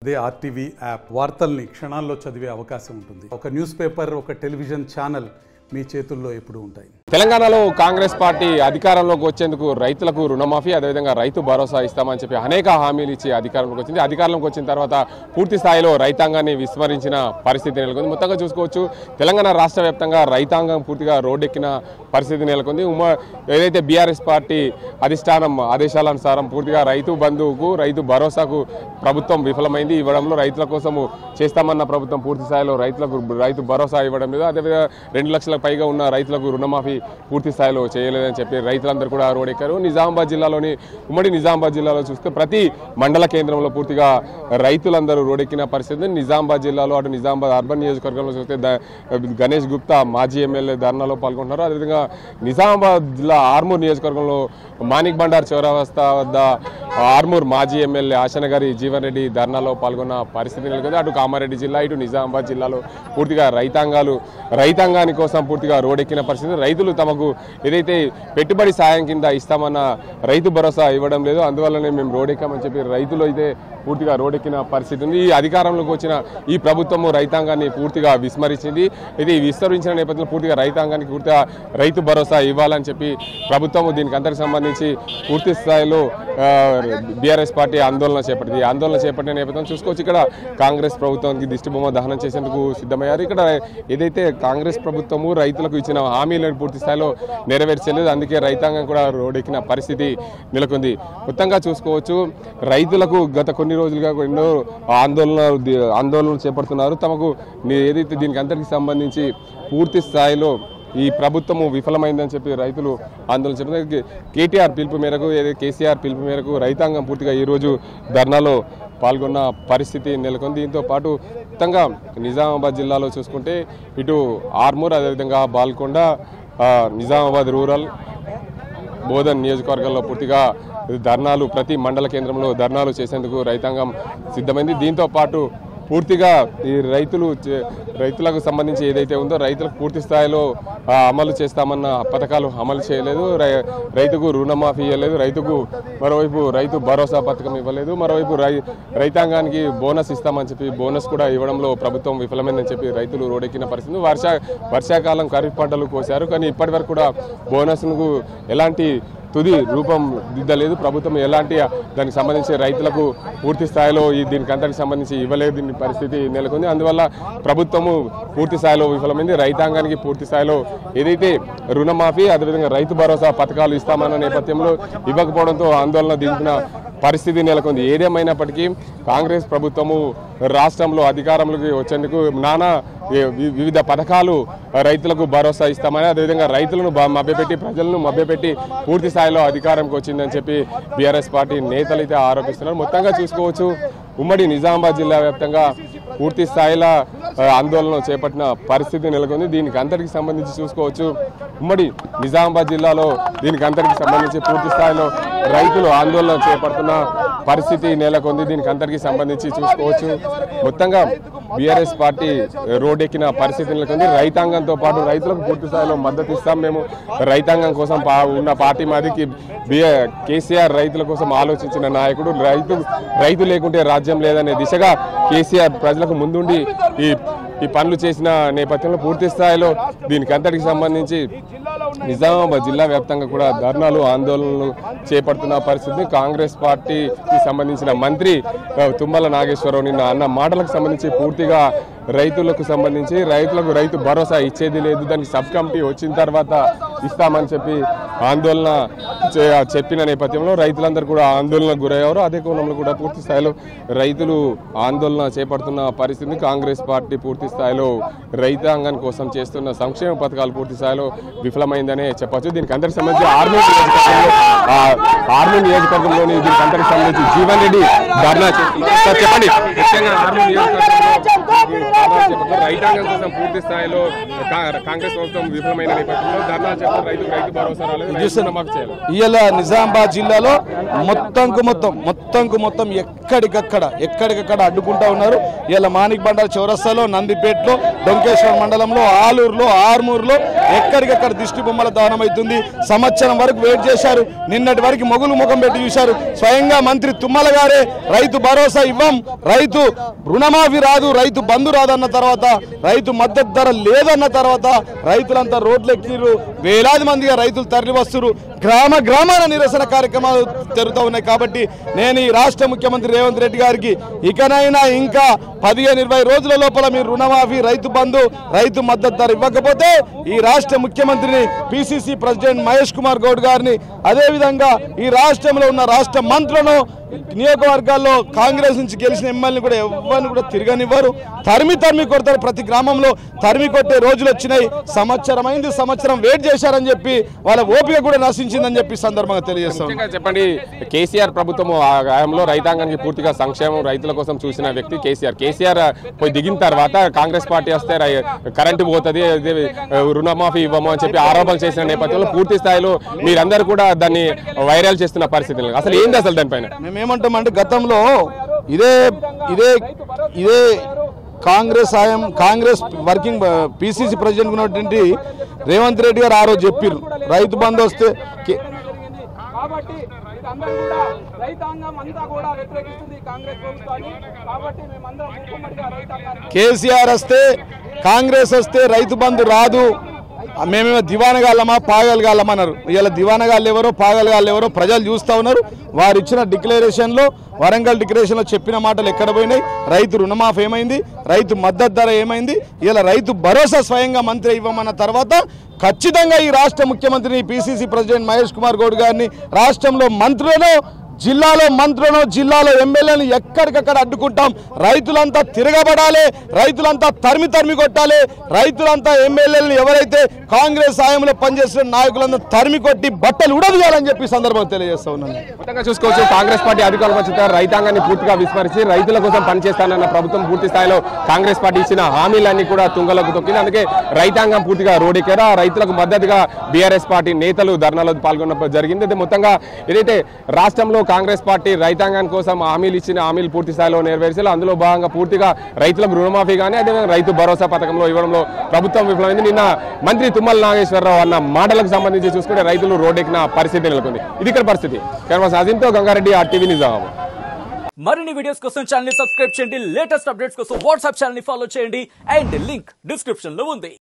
అదే RTV app వార్తల్ని క్షణాల్లో చదివే అవకాశం ఉంటుంది ఒక న్యూస్ పేపర్ ఒక టెలివిజన్ ఛానల్ మీ చేతుల్లో ఎప్పుడూ ఉంటాయి తెలంగాణలో కాంగ్రెస్ పార్టీ అధికారంలోకి వచ్చేందుకు రైతులకు రుణమాఫీ అదేవిధంగా రైతు భరోసా ఇస్తామని చెప్పి అనేక హామీలు ఇచ్చి అధికారంలోకి వచ్చింది అధికారంలోకి వచ్చిన తర్వాత పూర్తి స్థాయిలో రైతాంగాన్ని విస్మరించిన పరిస్థితి నెలకొంది మొత్తంగా చూసుకోవచ్చు తెలంగాణ రాష్ట్ర వ్యాప్తంగా రైతాంగం పూర్తిగా రోడ్డెక్కిన పరిస్థితి నెలకొంది ఉమ్మ ఏదైతే బీఆర్ఎస్ పార్టీ అధిష్టానం ఆదేశాలనుసారం పూర్తిగా రైతు బంధువుకు రైతు భరోసాకు ప్రభుత్వం విఫలమైంది ఇవ్వడంలో రైతుల కోసము చేస్తామన్న ప్రభుత్వం పూర్తి స్థాయిలో రైతులకు రైతు భరోసా ఇవ్వడం లేదు అదేవిధంగా రెండు లక్షల పైగా ఉన్న రైతులకు రుణమాఫీ పూర్తి స్థాయిలో చేయలేదని చెప్పి రైతులందరూ కూడా రోడెక్కారు నిజామాబాద్ జిల్లాలోని ఉమ్మడి నిజామాబాద్ జిల్లాలో చూస్తే ప్రతి మండల కేంద్రంలో పూర్తిగా రైతులందరూ రోడెక్కిన పరిస్థితి ఉంది. నిజామాబాద్ జిల్లాలో అటు నిజామాబాద్ అర్బన్ నియోజకవర్గంలో చూస్తే ద- గణేష్ గుప్తా మాజీ ఎమ్మెల్యే ధర్నాలో పాల్గొంటున్నారు అదేవిధంగా నిజామాబాద్ జిల్లా ఆర్మూర్ నియోజకవర్గంలో మాణిక్ బండార్ చౌరవస్తా వద్ద ఆర్మూర్ మాజీ ఎమ్మెల్యే ఆశన గారి జీవన్ రెడ్డి ధర్నాలో పాల్గొన్న పరిస్థితి నెలకొంది అటు కామారెడ్డి జిల్లా ఇటు నిజామాబాద్ జిల్లాలో పూర్తిగా రైతాంగాలు రైతాంగాని కోసం పూర్తిగా రోడెక్కిన పరిస్థితి రైతులు తమకు ఏదైతే పెట్టుబడి సాయం కింద ఇస్తామన్న రైతు భరోసా ఇవ్వడం లేదు అందువల్లనే మేము రోడెక్కామని చెప్పి రైతులు అయితే పూర్తిగా రోడెక్కిన పరిస్థితి ఉంది ఈ అధికారంలోకి వచ్చిన ఈ ప్రభుత్వము రైతాంగాన్ని పూర్తిగా విస్మరించింది ఇది విస్తరించిన నేపథ్యంలో పూర్తిగా రైతాంగానికి పూర్తిగా రైతు భరోసా ఇవ్వాలని చెప్పి ప్రభుత్వము దీనికి అందరికి సంబంధించి పూర్తి స్థాయిలో బీఆర్ఎస్ పార్టీ ఆందోళన చేపట్టింది ఈ ఆందోళన చేపట్టిన నేపథ్యం చూసుకోవచ్చు ఇక్కడ కాంగ్రెస్ ప్రభుత్వానికి దిష్టిబొమ్మ దహనం చేసేందుకు సిద్ధమయ్యారు ఇక్కడ ఏదైతే కాంగ్రెస్ ప్రభుత్వము రైతులకు ఇచ్చిన హామీలను పూర్తి స్థాయిలో నెరవేర్చలేదు అందుకే రైతాంగం కూడా రోడ్డెక్కిన పరిస్థితి నెలకొంది మొత్తంగా చూసుకోవచ్చు రైతులకు గత కొన్ని రోజులుగా ఎన్నో ఆందోళన ఆందోళనలు చేపడుతున్నారు తమకు ని- ఏదైతే దీనికి అందరికి సంబంధించి పూర్తి స్థాయిలో ఈ ప్రభుత్వము విఫలమైందని చెప్పి రైతులు ఆందోళన చెప్తున్నారు కే- కేటీఆర్ పిలుపు మేరకు ఏదైతే కేసీఆర్ పిలుపు మేరకు రైతాంగం పూర్తిగా ఈరోజు ధర్నాలో పాల్గొన్న పరిస్థితి నెలకొంది దీంతో పాటు మొత్తంగా నిజామాబాద్ జిల్లాలో చూసుకుంటే ఇటు ఆర్మూర్ అదేవిధంగా బాల్కొండ ఆ, నిజామాబాద్ రూరల్ బోధన్ నియోజకవర్గంలో పూర్తిగా ధర్నాలు ప్రతి మండల కేంద్రంలో ధర్నాలు చేసేందుకు రైతాంగం సిద్ధమైంది దీంతో పాటు పూర్తిగా ఈ రైతులు చే- రైతులకు సంబంధించి ఏదైతే ఉందో రైతులకు పూర్తి స్థాయిలో ఆ, అమలు చేస్తామన్న పథకాలు అమలు చేయలేదు రై- రైతుకు రుణమాఫీ ఇవ్వలేదు రైతుకు మరోవైపు రైతు భరోసా పథకం ఇవ్వలేదు మరోవైపు రై రైతాంగానికి బోనస్ ఇస్తామని చెప్పి బోనస్ కూడా ఇవ్వడంలో ప్రభుత్వం విఫలమైందని చెప్పి రైతులు రోడెక్కిన పరిస్థితి వర్ష వర్షాకాలం ఖరీఫ్ పంటలు కోశారు కానీ ఇప్పటి వరకు కూడా బోనస్ను ఎలాంటి తుది రూపం దిద్దలేదు ప్రభుత్వం ఎలాంటి దానికి సంబంధించి రైతులకు పూర్తి స్థాయిలో ఈ దీనికి అంతటికి సంబంధించి ఇవ్వలేదు దీని పరిస్థితి నెలకొంది అందువల్ల ప్రభుత్వము పూర్తి స్థాయిలో విఫలమైంది రైతాంగానికి పూర్తి స్థాయిలో ఏదైతే రుణమాఫీ అదేవిధంగా రైతు భరోసా పథకాలు ఇస్తామన్న నేపథ్యంలో ఇవ్వకపోవడంతో ఆందోళన దింపిన పరిస్థితి నెలకొంది ఏదేమైనప్పటికీ కాంగ్రెస్ ప్రభుత్వము రాష్ట్రంలో అధికారంలోకి వచ్చేందుకు నానా వి- వి- వివిధ పథకాలు రైతులకు భరోసా ఇస్తామని అదేవిధంగా రైతులను బ- మభ్యపెట్టి ప్రజలను మభ్యపెట్టి పూర్తి స్థాయిలో అధికారంకి వచ్చిందని చెప్పి బీఆర్ఎస్ పార్టీ నేతలు అయితే ఆరోపిస్తున్నారు మొత్తంగా చూసుకోవచ్చు ఉమ్మడి నిజామాబాద్ జిల్లా వ్యాప్తంగా పూర్తి స్థాయిలో ఆ, ఆందోళన చేపట్టిన పరిస్థితి నెలకొంది దీనికి అంతటికి సంబంధించి చూసుకోవచ్చు ఉమ్మడి నిజామాబాద్ జిల్లాలో దీనికి అంతటికి సంబంధించి పూర్తి స్థాయిలో రైతులు ఆందోళన చేపడుతున్న పరిస్థితి నెలకొంది దీనికి అంతటికి సంబంధించి చూసుకోవచ్చు మొత్తంగా బీఆర్ఎస్ పార్టీ రోడ్డెక్కిన పరిస్థితి నెలకొంది రైతాంగంతో పాటు రైతులకు పూర్తి స్థాయిలో మద్దతు ఇస్తాం మేము రైతాంగం కోసం పా- ఉన్న పార్టీ మాదికి బిఆర్ కేసీఆర్ రైతుల కోసం ఆలోచించిన నాయకుడు రైతు రైతు లేకుంటే రాజ్యం లేదనే దిశగా కేసీఆర్ ప్రజలకు ముందుండి ఈ ఈ పనులు చేసిన నేపథ్యంలో పూర్తి స్థాయిలో దీనికి అంతటికి సంబంధించి నిజామాబాద్ జిల్లా వ్యాప్తంగా కూడా ధర్నాలు ఆందోళనలు చేపడుతున్న పరిస్థితి కాంగ్రెస్ పార్టీకి సంబంధించిన మంత్రి ఆ, తుమ్మల నాగేశ్వరరావు నిన్న అన్న మాటలకు సంబంధించి పూర్తిగా రైతులకు సంబంధించి రైతులకు రైతు భరోసా ఇచ్చేది లేదు దానికి సబ్ కమిటీ వచ్చిన తర్వాత ఇస్తామని చెప్పి ఆందోళన చే- చెప్పిన నేపథ్యంలో రైతులందరూ కూడా ఆందోళనకు గురయ్యారు అదే కోణంలో కూడా పూర్తి స్థాయిలో రైతులు ఆందోళన చేపడుతున్న పరిస్థితి కాంగ్రెస్ పార్టీ పూర్తి స్థాయిలో రైతాంగం కోసం చేస్తున్న సంక్షేమ పథకాలు పూర్తి స్థాయిలో విఫలమైందనే చెప్పొచ్చు దీనికి అందరికి సంబంధించి ఆర్మీ నియోజకవర్గంలో ఆ, ఆర్మీ నియోజకవర్గంలోని దీనికి అందరికి సంబంధించి జీవన్ రెడ్డి ధర్నా చేస్తున్నారు సార్ చెప్పండి ముఖ్యంగా ఆర్మీ నియోజకవర్గంలో ధర్నాలు చేపట్టారు. రైతాంగం కోసం పూర్తి స్థాయిలో కా- కాంగ్రెస్ ప్రభుత్వం విఫలమైన నేపథ్యంలో ధర్నాలు చేపట్టారు. రైతు రైతు భరోసా రాలేదు రైతు రుణమాఫీ చేయాలి ఇవాళ నిజామాబాద్ జిల్లాలో మొత్తంకు మొత్తం మొత్తంకు మొత్తం ఎక్కడికక్కడ ఎక్కడికక్కడ అడ్డుకుంటా ఉన్నారు ఇవాళ మాణిక్ బండారు చౌరస్తాలో నందిపేటలో డొంకేశ్వర మండలంలో ఆలూరులో ఆర్మూరులో ఎక్కడికక్కడ దిష్టి బొమ్మల దానం అవుతుంది సంవత్సరం వరకు వెయిట్ చేశారు నిన్నటి వరకు మొగులు ముఖం పెట్టి చూశారు స్వయంగా మంత్రి తుమ్మల గారే రైతు భరోసా ఇవ్వం రైతు రుణమాఫీ రాదు రైతు బంధు రాదన్న తర్వాత రైతు మద్దతు ధర లేదన్న తర్వాత రైతులంతా రోడ్లెక్కిరు వేలాది మందిగా రైతులు తరలి వస్తున్నారు గ్రామ గ్రామాల నిరసన కార్యక్రమాలు జరుగుతూ ఉన్నాయి కాబట్టి నేను ఈ రాష్ట్ర ముఖ్యమంత్రి రేవంత్ రెడ్డి గారికి ఇకనైనా ఇంకా పదిహేను ఇరవై రోజుల లోపల మీరు రుణమాఫీ రైతు బంధు రైతు మద్దతు ధర ఇవ్వకపోతే ఈ రాష్ట్ర ముఖ్యమంత్రిని పిసిసి ప్రెసిడెంట్ మహేష్ కుమార్ గౌడ్ గారిని అదేవిధంగా ఈ రాష్ట్రంలో ఉన్న రాష్ట్ర మంత్రులను నియోజకవర్గాల్లో కాంగ్రెస్ నుంచి గెలిచిన ఎమ్మెల్యేని కూడా ఎవరిని కూడా తిరగనివ్వరు తరిమి తరిమి కొడతారు ప్రతి గ్రామంలో తరిమి కొట్టే రోజులు వచ్చినాయి సంవత్సరం అయింది సంవత్సరం వెయిట్ చేశారని చెప్పి వాళ్ళ ఓపిక కూడా నశించిందని చెప్పి ఈ సందర్భంగా తెలియజేస్తాం ముఖ్యంగా చెప్పండి కేసీఆర్ ప్రభుత్వం ఆ హయాంలో రైతాంగానికి పూర్తిగా సంక్షేమం రైతుల కోసం చూసిన వ్యక్తి కేసీఆర్ కేసీఆర్ పోయి దిగిన తర్వాత కాంగ్రెస్ పార్టీ వస్తే రై- కరెంటు పోతుంది అదే రుణమాఫీ ఇవ్వము అని చెప్పి ఆరోపణలు చేసిన నేపథ్యంలో పూర్తి స్థాయిలో మీరందరూ కూడా దాన్ని వైరల్ చేస్తున్న పరిస్థితులు అసలు ఏంది అసలు దానిపైన మేమేమంటామంటే గతంలో ఇదే ఇదే ఇదే కాంగ్రెస్ సాయం కాంగ్రెస్ వర్కింగ్ పిసిసి ప్రెసిడెంట్ ఉన్నటువంటి రేవంత్ రెడ్డి గారు ఆ రోజు చెప్పారు రైతు బంధు వస్తే కే- కాబట్టి ఇదందరూ కూడా రైతాంగం అంతా కూడా వ్యతిరేకిస్తుంది కాంగ్రెస్ ప్రభుత్వాన్ని కాబట్టి మేమందరం ముఖ్యమంత్రిగా రైతాంగానికి కేసీఆర్ వస్తే కాంగ్రెస్ వస్తే రైతు బంధు రాదు మేమేమో దివానగాళ్ళమా పాగలగాళ్ళమా అన్నారు ఇలా దివానగాళ్ళు ఎవరో పాగలగాళ్ళు ఎవరో ప్రజలు చూస్తూ ఉన్నారు వారు ఇచ్చిన డిక్లరేషన్లో వరంగల్ డిక్లరేషన్లో చెప్పిన మాటలు ఎక్కడ పోయినాయి రైతు రుణమాఫీ ఏమైంది రైతు మద్దతు ధర ఏమైంది ఇలా రైతు భరోసా స్వయంగా మంత్రి ఇవ్వమన్న తర్వాత ఖచ్చితంగా ఈ రాష్ట్ర ముఖ్యమంత్రిని పిసిసి ప్రెసిడెంట్ మహేష్ కుమార్ గౌడ్ గారిని రాష్ట్రంలో మంత్రులను జిల్లాలో మంత్రులను జిల్లాలో ఎమ్మెల్యేలను ఎక్కడికక్కడ అడ్డుకుంటాం రైతులంతా తిరగబడాలి రైతులంతా తరిమి తరిమి కొట్టాలి రైతులంతా ఎమ్మెల్యేలను ఎవరైతే కాంగ్రెస్ సాయంలో పనిచేస్తున్న నాయకులంతా తరిమి కొట్టి బట్టలు ఉడదీయాలని చెప్పి ఈ సందర్భంగా తెలియజేస్తా ఉన్నాను మొత్తంగా చూసుకోవచ్చు కాంగ్రెస్ పార్టీ అధికారంలో వచ్చిన తర్వాత రైతాంగాన్ని పూర్తిగా విస్మరించి రైతుల కోసం పనిచేస్తానన్న ప్రభుత్వం పూర్తి స్థాయిలో కాంగ్రెస్ పార్టీ ఇచ్చిన హామీలన్నీ కూడా తుంగలకు తొక్కింది అందుకే రైతాంగం పూర్తిగా రోడ్డెక్కారు ఆ రైతులకు మద్దతుగా బీఆర్ఎస్ పార్టీ నేతలు ధర్నాలో పాల్గొన్న జరిగింది అయితే మొత్తంగా ఏదైతే రాష్ట్రంలో కాంగ్రెస్ పార్టీ రైతాంగం కోసం హామీలు ఇచ్చిన హామీలు పూర్తి స్థాయిలో నెరవేర్చారు అందులో భాగంగా పూర్తిగా రైతులకు రుణమాఫీ కానీ అదేవిధంగా రైతు భరోసా పథకంలో ఇవ్వడంలో ప్రభుత్వం విఫలమైంది నిన్న మంత్రి తుమ్మల నాగేశ్వరరావు అన్న మాటలకు సంబంధించి చూసుకుంటే రైతులు రోడ్డెక్కిన పరిస్థితి నెలకొంది ఇది ఇక్కడ పరిస్థితి కేవలం అజింతో గంగారెడ్డి ఆర్టీవీ నిజామాబాద్ మరిన్ని వీడియోస్ కోసం ఛానల్ ని సబ్స్క్రైబ్ చేయండి లేటెస్ట్ అప్డేట్స్ కోసం వాట్సాప్ ఛానల్ ని ఫాలో చేయండి అండ్ లింక్ డిస్క్రిప్షన్ లో ఉంది